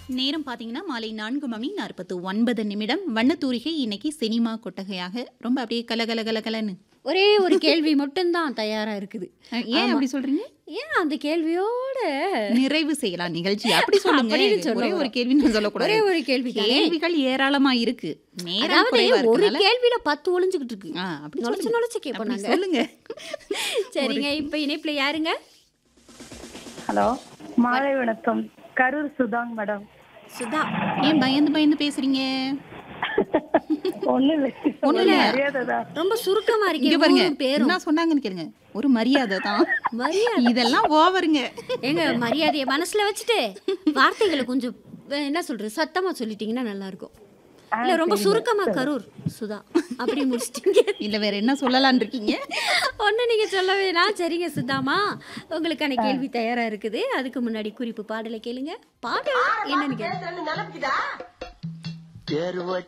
நேரம் பார்த்தீங்கன்னா மாலை நான்கு மணி நாற்பத்து ஒன்பது நிமிடம் வண்ணத்தூரிகை இன்னைக்கு சினிமா கொட்டகையாக ரொம்ப அப்படியே கல கல கல கலன்னு ஒரே ஒரு கேள்வி மட்டும்தான் தயாரா இருக்குது அஹ், ஏன் அப்படி சொல்றீங்க ஏன் அந்த கேள்வியோட நிறைவு செய்யலாம் நிகழ்ச்சி அப்படி சொல்லுங்க அப்படின்னு சொல்ல ஒரே ஒரு வரோம். கேள்வி நான் ஒரே சொல்லக்கூடாது ஒரு கேள்வி தானே? கேள்விகள் ஏராளமா இருக்கு நேரம் அதாவது குறைவா ஒரு இருக்கனால கேள்வியில பத்து ஒளிஞ்சுக்கிட்டு இருக்கு ஆ, அப்படி நுழைச்சு சொல்லுங்க. நுழைச்சு கேட்போம் அப்படி நாங்க சொல்லுங்க சரிங்க இப்ப இணைப்புல யாருங்க ஹலோ மாலை வணக்கம் கரூர் சுதாங் மேடம் சுதா ஏன் பயந்து பயந்து பேசுறீங்க ஒண்ணு இல்லை ஒண்ணும் இல்ல. மரியாதை தான் ரொம்ப சுருக்கமா இங்க இருக்கீங்க பாருங்க ஊரும் பேரும் என்ன சொன்னாங்கன்னு கேளுங்க ஒரு மரியாதை தான் மரியாதை இதெல்லாம் ஓவருங்க ஏங்க மரியாதையை மனசுல வச்சுட்டு வார்த்தைகளை கொஞ்சம் அஹ், என்ன சொல்றது சத்தமா சொல்லிட்டீங்கன்னா நல்லா இருக்கும் இல்ல ரொம்ப சுருக்கமா கரூர் சுதா அப்படி முடிச்சிட்டீங்க இல்ல வேற என்ன சொல்லலாம்னு இருக்கீங்க ஒண்ணு நீங்க சொல்ல வேணாம் சரிங்க சுதாமா உங்களுக்கான கேள்வி தயாரா இருக்குது அதுக்கு முன்னாடி குறிப்பு பாடலை கேளுங்க பாடல் என்னன்னு கேளுங்க பேரு